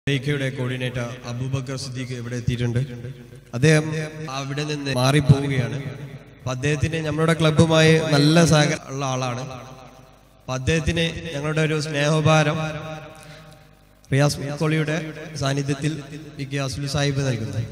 അമേരിക്കയുടെ കോർഡിനേറ്റർ അബൂബക്കർ സിദ്ദീഖ് ഇവിടെ എത്തിയിട്ടുണ്ട് അദ്ദേഹം അവിടെ നിന്ന് മാറിപ്പോവുകയാണ് അപ്പൊ അദ്ദേഹത്തിന് ഞങ്ങളുടെ ക്ലബ്ബുമായി നല്ല സഹകരണം ഉള്ള ആളാണ് അപ്പൊ അദ്ദേഹത്തിന് ഞങ്ങളുടെ ഒരു സ്നേഹോപഹാരം റിയാസ് മുക്കോളിയുടെ സാന്നിധ്യത്തിൽ പി കെ അസുലി സാഹിബ് നൽകുന്നു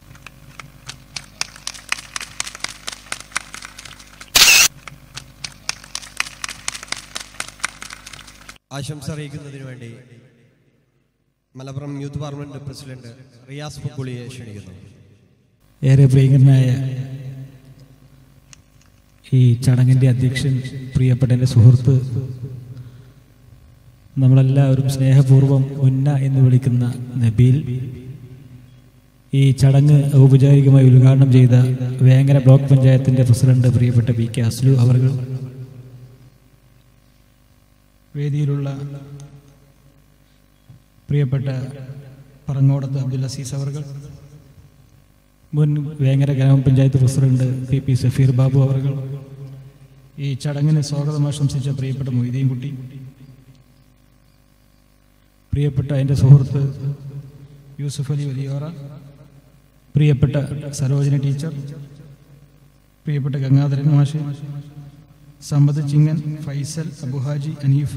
ആശംസ അറിയിക്കുന്നതിന് വേണ്ടി Malappuram youth parliament president Riyas മുക്കുളിയെ ക്ഷണിക്കുന്നു ഏറെ പ്രിയങ്കരനായ ഈ ചടങ്ങിൻ്റെ അധ്യക്ഷൻ പ്രിയപ്പെട്ട എൻ്റെ സുഹൃത്ത് നമ്മളെല്ലാവരും സ്നേഹപൂർവ്വം ഉന്ന എന്ന് വിളിക്കുന്ന നബീൽ ഈ ചടങ്ങ് ഔപചാരികമായി ഉദ്ഘാടനം ചെയ്ത വേങ്ങര ബ്ലോക്ക് പഞ്ചായത്തിൻ്റെ പ്രസിഡന്റ് പ്രിയപ്പെട്ട പി കെ അസ്ലു അവർ വേദിയിലുള്ള പ്രിയപ്പെട്ട പറങ്ങോടത്ത് അബ്ദുൽ അസീസ് അവർ മുൻ വേങ്ങര ഗ്രാമപഞ്ചായത്ത് president P P Safeer Babu അവർ ഈ ചടങ്ങിന് സ്വാഗതം ആശംസിച്ച പ്രിയപ്പെട്ട മൊയ്തീൻ കുട്ടി പ്രിയപ്പെട്ട എൻ്റെ സുഹൃത്ത് യൂസുഫ് അലി വലിയോറ പ്രിയപ്പെട്ട സരോജിനി ടീച്ചർ പ്രിയപ്പെട്ട ഗംഗാധരൻ മാഷ് സമ്പത്ത് ചിങ്ങൻ ഫൈസൽ അബുഹാജി അനീഫ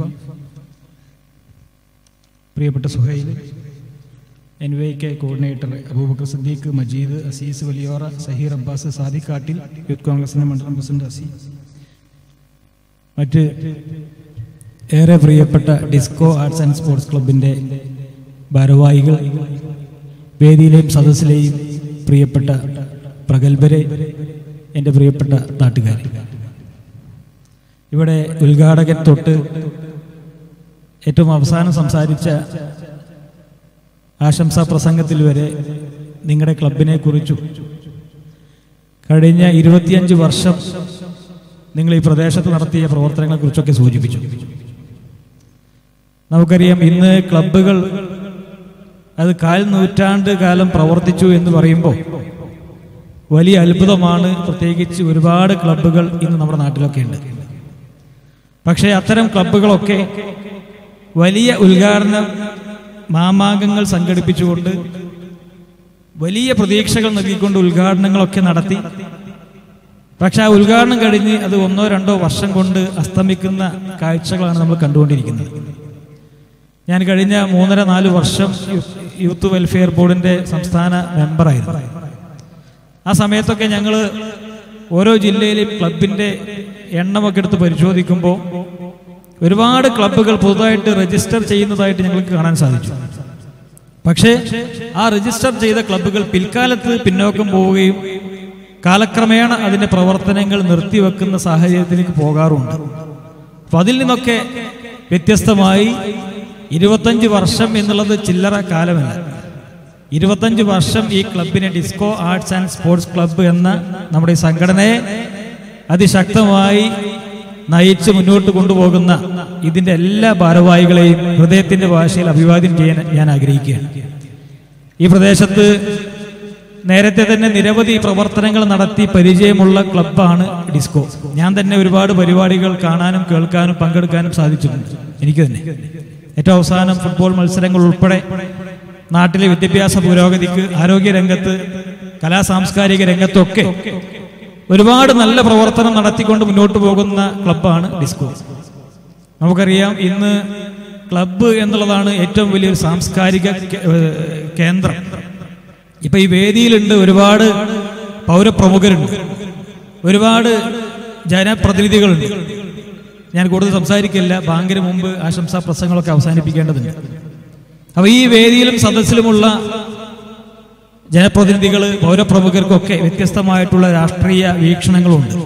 പ്രിയപ്പെട്ട Suhail N Y K coordinator Abubakar Siddique Majeed Aziz Valiyora Saheer Abbas Sadiq കാട്ടിൽ യൂത്ത് കോൺഗ്രസിന്റെ മണ്ഡലം പ്രസിഡന്റ് അസീ മറ്റ് ഏറെ പ്രിയപ്പെട്ട ഡിസ്കോ ആർട്സ് ആൻഡ് സ്പോർട്സ് ക്ലബിന്റെ ഭാരവാഹികൾ വേദിയിലെയും സദസ്സിലെയും പ്രിയപ്പെട്ട പ്രഗത്ഭരെ എൻ്റെ പ്രിയപ്പെട്ട നാട്ടുകാർ ഇവിടെ ഉദ്ഘാടകൻ തൊട്ട് ഏറ്റവും അവസാനം സംസാരിച്ച ആശംസാ പ്രസംഗത്തിൽ വരെ നിങ്ങളുടെ ക്ലബിനെ കുറിച്ചും കഴിഞ്ഞ ഇരുപത്തിയഞ്ച് വർഷം നിങ്ങൾ ഈ പ്രദേശത്ത് നടത്തിയ പ്രവർത്തനങ്ങളെ കുറിച്ചൊക്കെ സൂചിപ്പിച്ചു നമുക്കറിയാം ഇന്ന് ക്ലബ്ബുകൾ അത് കാൽ നൂറ്റാണ്ട് കാലം പ്രവർത്തിച്ചു എന്ന് പറയുമ്പോൾ വലിയ അത്ഭുതമാണ് പ്രത്യേകിച്ച് ഒരുപാട് ക്ലബ്ബുകൾ ഇന്ന് നമ്മുടെ നാട്ടിലൊക്കെ ഉണ്ട് പക്ഷേ അത്തരം ക്ലബ്ബുകളൊക്കെ വലിയ ഉദ്ഘാടന മാമാങ്കങ്ങൾ സംഘടിപ്പിച്ചുകൊണ്ട് വലിയ പ്രതീക്ഷകൾ നൽകിക്കൊണ്ട് ഉദ്ഘാടനങ്ങളൊക്കെ നടത്തി പക്ഷെ ആ ഉദ്ഘാടനം കഴിഞ്ഞ് അത് ഒന്നോ രണ്ടോ വർഷം കൊണ്ട് അസ്തമിക്കുന്ന കാഴ്ചകളാണ് നമ്മൾ കണ്ടുകൊണ്ടിരിക്കുന്നത് ഞാൻ കഴിഞ്ഞ മൂന്നര നാല് വർഷം യൂ- യൂത്ത് വെൽഫെയർ ബോർഡിന്റെ സംസ്ഥാന മെമ്പറായിരുന്നു ആ സമയത്തൊക്കെ ഞങ്ങൾ ഓരോ ജില്ലയിലെയും ക്ലബിന്റെ എണ്ണമൊക്കെ എടുത്ത് പരിശോധിക്കുമ്പോൾ ഒരുപാട് ക്ലബ്ബുകൾ പുതുതായിട്ട് രജിസ്റ്റർ ചെയ്യുന്നതായിട്ട് ഞങ്ങൾക്ക് കാണാൻ സാധിച്ചു പക്ഷേ ആ രജിസ്റ്റർ ചെയ്ത ക്ലബ്ബുകൾ പിൽക്കാലത്ത് പിന്നോക്കം പോവുകയും കാലക്രമേണ അതിന്റെ പ്രവർത്തനങ്ങൾ നിർത്തിവെക്കുന്ന സാഹചര്യത്തിലേക്ക് പോകാറുണ്ട് അപ്പൊ അതിൽ നിന്നൊക്കെ വ്യത്യസ്തമായി ഇരുപത്തഞ്ച് വർഷം എന്നുള്ളത് ചില്ലറ കാലമല്ല ഇരുപത്തഞ്ച് വർഷം ഈ ക്ലബിനെ disco arts and sports club എന്ന നമ്മുടെ ഈ സംഘടനയെ അതിശക്തമായി നയിച്ച് മുന്നോട്ട് കൊണ്ടുപോകുന്ന ഇതിന്റെ എല്ലാ ഭാരവാഹികളെയും ഹൃദയത്തിന്റെ ഭാഷയിൽ അഭിവാദ്യം ചെയ്യാൻ ഞാൻ ആഗ്രഹിക്കുകയാണ് ഈ പ്രദേശത്ത് നേരത്തെ തന്നെ നിരവധി പ്രവർത്തനങ്ങൾ നടത്തി പരിചയമുള്ള ക്ലബ്ബാണ് ഡിസ്കോ ഞാൻ തന്നെ ഒരുപാട് പരിപാടികൾ കാണാനും കേൾക്കാനും പങ്കെടുക്കാനും സാധിച്ചിട്ടുണ്ട് എനിക്ക് തന്നെ ഏറ്റവും അവസാനം ഫുട്ബോൾ മത്സരങ്ങൾ ഉൾപ്പെടെ നാട്ടിലെ വിദ്യാഭ്യാസ പുരോഗതിക്ക് ആരോഗ്യ രംഗത്ത് കലാ സാംസ്കാരിക രംഗത്തൊക്കെ ഒരുപാട് നല്ല പ്രവർത്തനം നടത്തിക്കൊണ്ട് മുന്നോട്ട് പോകുന്ന ക്ലബ്ബാണ് ഡിസ്കോ നമുക്കറിയാം ഇന്ന് ക്ലബ്ബ് എന്നുള്ളതാണ് ഏറ്റവും വലിയൊരു സാംസ്കാരിക കേ- ഏഹ് കേന്ദ്രം ഇപ്പൊ ഈ വേദിയിലുണ്ട് ഒരുപാട് പൗരപ്രമുഖരുണ്ട് ഒരുപാട് ജനപ്രതിനിധികളുണ്ട് ഞാൻ കൂടുതൽ സംസാരിക്കില്ല ബാങ്കിന് മുമ്പ് ആശംസാ പ്രസംഗങ്ങളൊക്കെ അവസാനിപ്പിക്കേണ്ടതുണ്ട് അപ്പൊ ഈ വേദിയിലും സദസ്സിലുമുള്ള ജനപ്രതിനിധികൾ പൗരപ്രമുഖർക്കൊക്കെ വ്യത്യസ്തമായിട്ടുള്ള രാഷ്ട്രീയ വീക്ഷണങ്ങളുണ്ട്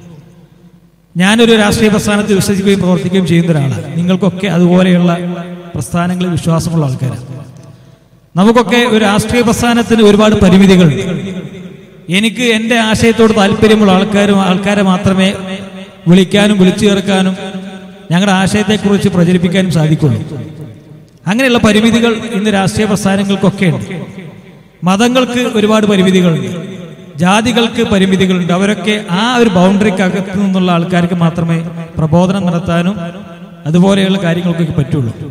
ഞാനൊരു രാഷ്ട്രീയ പ്രസ്ഥാനത്തിൽ വിശ്വസിക്കുകയും പ്രവർത്തിക്കുകയും ചെയ്യുന്ന ഒരാളാണ് നിങ്ങൾക്കൊക്കെ അതുപോലെയുള്ള പ്രസ്ഥാനങ്ങളിൽ വിശ്വാസമുള്ള ആൾക്കാരാണ് നമുക്കൊക്കെ ഒരു രാഷ്ട്രീയ പ്രസ്ഥാനത്തിന് ഒരുപാട് പരിമിതികളുണ്ട് എനിക്ക് എൻ്റെ ആശയത്തോട് താല്പര്യമുള്ള ആൾക്കാരും ആൾക്കാരെ മാത്രമേ വിളിക്കാനും വിളിച്ചു ചേർക്കാനും ഞങ്ങളുടെ ആശയത്തെക്കുറിച്ച് പ്രചരിപ്പിക്കാനും സാധിക്കുള്ളൂ അങ്ങനെയുള്ള പരിമിതികൾ ഇന്ന് രാഷ്ട്രീയ പ്രസ്ഥാനങ്ങൾക്കൊക്കെ ഉണ്ട് മതങ്ങൾക്ക് ഒരുപാട് പരിമിതികളുണ്ട് ജാതികൾക്ക് പരിമിതികളുണ്ട് അവരൊക്കെ ആ ഒരു ബൗണ്ടറിക്കകത്ത് നിന്നുള്ള ആൾക്കാർക്ക് മാത്രമേ പ്രബോധനം നടത്താനും അതുപോലെയുള്ള കാര്യങ്ങൾക്കൊക്കെ പറ്റുള്ളൂ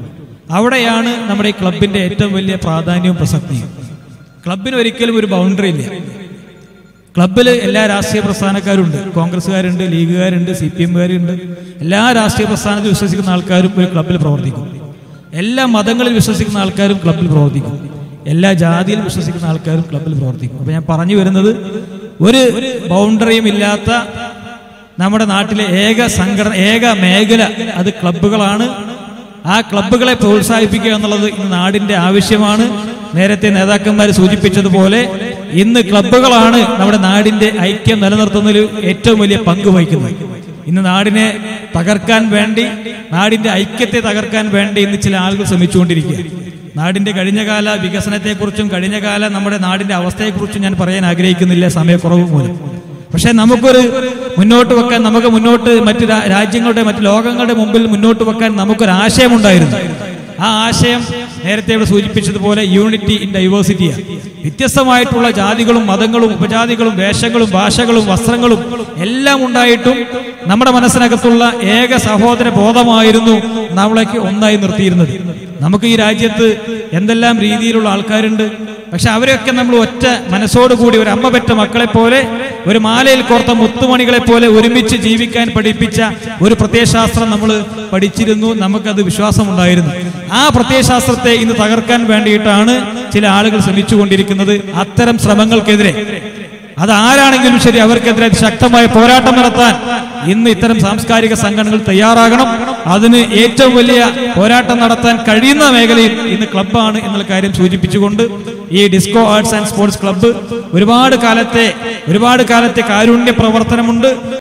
അവിടെയാണ് നമ്മുടെ ഈ ക്ലബിന്റെ ഏറ്റവും വലിയ പ്രാധാന്യവും പ്രസക്തിയും ക്ലബിന് ഒരിക്കലും ഒരു ബൗണ്ടറി ഇല്ല ക്ലബിൽ എല്ലാ രാഷ്ട്രീയ പ്രസ്ഥാനക്കാരുണ്ട് കോൺഗ്രസ്സുകാരുണ്ട് ലീഗുകാരുണ്ട് സി പി എമ്മുകാരുണ്ട് എല്ലാ രാഷ്ട്രീയ പ്രസ്ഥാനത്തിൽ വിശ്വസിക്കുന്ന ആൾക്കാരും ഒരു ക്ലബിൽ പ്രവർത്തിക്കും എല്ലാ മതങ്ങളിൽ വിശ്വസിക്കുന്ന ആൾക്കാരും ക്ലബിൽ പ്രവർത്തിക്കും എല്ലാ ജാതിയിൽ വിശ്വസിക്കുന്ന ആൾക്കാരും ക്ലബിൽ പ്രവർത്തിക്കും അപ്പൊ ഞാൻ പറഞ്ഞു വരുന്നത് ഒരു ബൗണ്ടറിയും ഇല്ലാത്ത നമ്മുടെ നാട്ടിലെ ഏക സംഘടന ഏക മേഖല അത് ക്ലബ്ബുകളാണ് ആ ക്ലബ്ബുകളെ പ്രോത്സാഹിപ്പിക്കുക എന്നുള്ളത് ഇന്ന് നാടിന്റെ ആവശ്യമാണ് നേരത്തെ നേതാക്കന്മാർ സൂചിപ്പിച്ചതുപോലെ ഇന്ന് ക്ലബ്ബുകളാണ് നമ്മുടെ നാടിന്റെ ഐക്യം നിലനിർത്തുന്നതിൽ ഏറ്റവും വലിയ പങ്ക് വഹിക്കുന്നത് ഇന്ന് നാടിനെ തകർക്കാൻ വേണ്ടി നാടിന്റെ ഐക്യത്തെ തകർക്കാൻ വേണ്ടി ഇന്ന് ചില ആളുകൾ ശ്രമിച്ചുകൊണ്ടിരിക്കുക നാടിന്റെ കഴിഞ്ഞകാല വികസനത്തെക്കുറിച്ചും കഴിഞ്ഞകാല നമ്മുടെ നാടിന്റെ അവസ്ഥയെക്കുറിച്ചും ഞാൻ പറയാൻ ആഗ്രഹിക്കുന്നില്ല സമയക്കുറവ് മൂലം പക്ഷെ നമുക്കൊരു മുന്നോട്ട് വെക്കാൻ നമുക്ക് മുന്നോട്ട് മറ്റു രാ- രാജ്യങ്ങളുടെ മറ്റു ലോകങ്ങളുടെ മുമ്പിൽ മുന്നോട്ട് വെക്കാൻ നമുക്കൊരു ആശയമുണ്ടായിരുന്നു ആ ആശയം നേരത്തെ ഇവിടെ സൂചിപ്പിച്ചതുപോലെ യൂണിറ്റി ഇൻ ഡൈവേഴ്സിറ്റിയാണ് വ്യത്യസ്തമായിട്ടുള്ള ജാതികളും മതങ്ങളും ഉപജാതികളും വേഷങ്ങളും ഭാഷകളും വസ്ത്രങ്ങളും എല്ലാം ഉണ്ടായിട്ടും നമ്മുടെ മനസ്സിനകത്തുള്ള ഏക സഹോദര ബോധമായിരുന്നു നമ്മളേക്ക് ഒന്നായി നിർത്തിയിരുന്നത് നമുക്ക് ഈ രാജ്യത്ത് എന്തെല്ലാം രീതിയിലുള്ള ആൾക്കാരുണ്ട് പക്ഷെ അവരെയൊക്കെ നമ്മൾ ഒറ്റ മനസ്സോടുകൂടി ഒരു അമ്മ പെറ്റ മക്കളെ പോലെ ഒരു മാലയിൽ കോർത്ത മുത്തുമണികളെ പോലെ ഒരുമിച്ച് ജീവിക്കാൻ പഠിപ്പിച്ച ഒരു പ്രത്യയശാസ്ത്രം നമ്മൾ പഠിച്ചിരുന്നു നമുക്കത് വിശ്വാസമുണ്ടായിരുന്നു ആ പ്രത്യയശാസ്ത്രത്തെ ഇന്ന് തകർക്കാൻ വേണ്ടിയിട്ടാണ് ചില ആളുകൾ ശ്രമിച്ചുകൊണ്ടിരിക്കുന്നത് അത്തരം ശ്രമങ്ങൾക്കെതിരെ അത് ആരാണെങ്കിലും ശരി അവർക്കെതിരെ ശക്തമായ പോരാട്ടം നടത്താൻ ഇന്ന് ഇത്തരം സാംസ്കാരിക സംഘടനകൾ തയ്യാറാകണം അതിന് ഏറ്റവും വലിയ പോരാട്ടം നടത്താൻ കഴിയുന്ന മേഖലയിൽ ഇന്ന് ക്ലബ്ബാണ് എന്നുള്ള കാര്യം സൂചിപ്പിച്ചുകൊണ്ട് ഈ disco arts and sports club ഒരുപാട് കാലത്തെ ഒരുപാട് കാലത്തെ കാരുണ്യ പ്രവർത്തനമുണ്ട്